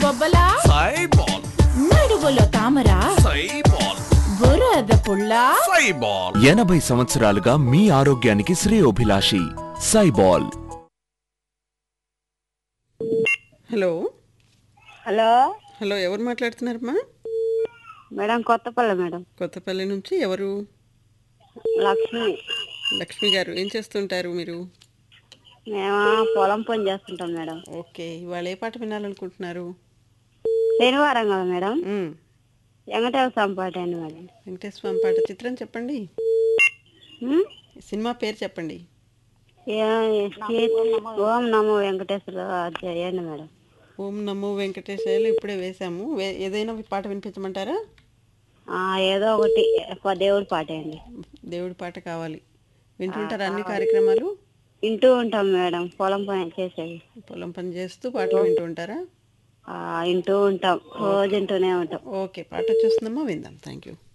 బొబ్బలా సైబాల్ నడువులో తామర సైబాల్ బురద పుల్ల సైబాల్ ఎనభై సంవత్సరాలుగా మీ ఆరోగ్యానికి శ్రేయోభిలాషి సైబాల్ హలో హలో హలో ఎవరు మాట్లాడుతున్నారమ్మా మేడం కొత్తపల్లి మేడం కొత్తపల్లి నుంచి ఎవరు లక్ష్మి లక్ష్మి గారు ఏం చేస్తుంటారు మీరు మేము పొలం పని చేస్తుంటాం మేడం ఓకే ఇవాళ ఏ పాట వినాలనుకుంటున్నారు శనివారం కదా మేడం మ్మ్. వెంకటేశ్వర స్వామి పాట అండి మేడం వెంకటేశ్వర స్వామి పాట చిత్రం చెప్పండి ఉమ్? సినిమా పేరు చెప్పండి ఏ- ఏ- ఓం నమో వెంకటేశ్వర అది చేయండి మేడం ఓం నమో వెంకటేశ్వర్లు ఇప్పుడే వేశాము వే- ఏదైనా పాట వినిపించమంటారా ఆ, ఏదో ఒకటి ఒక దేవుడి పాట అండి దేవుడి పాట కావాలి వింటుంటారా అన్ని కార్యక్రమాలు వింటూ ఉంటాం మేడం పొలం పని చేసేది పొలం పని చేస్తూ పాటలు వింటూ ఉంటారా ఆ, వింటూ ఉంటాం రోజు వింటూనే ఉంటాం ఓకే పాట వచ్చేస్తుందమ్మా విందాం థ్యాంక్ యూ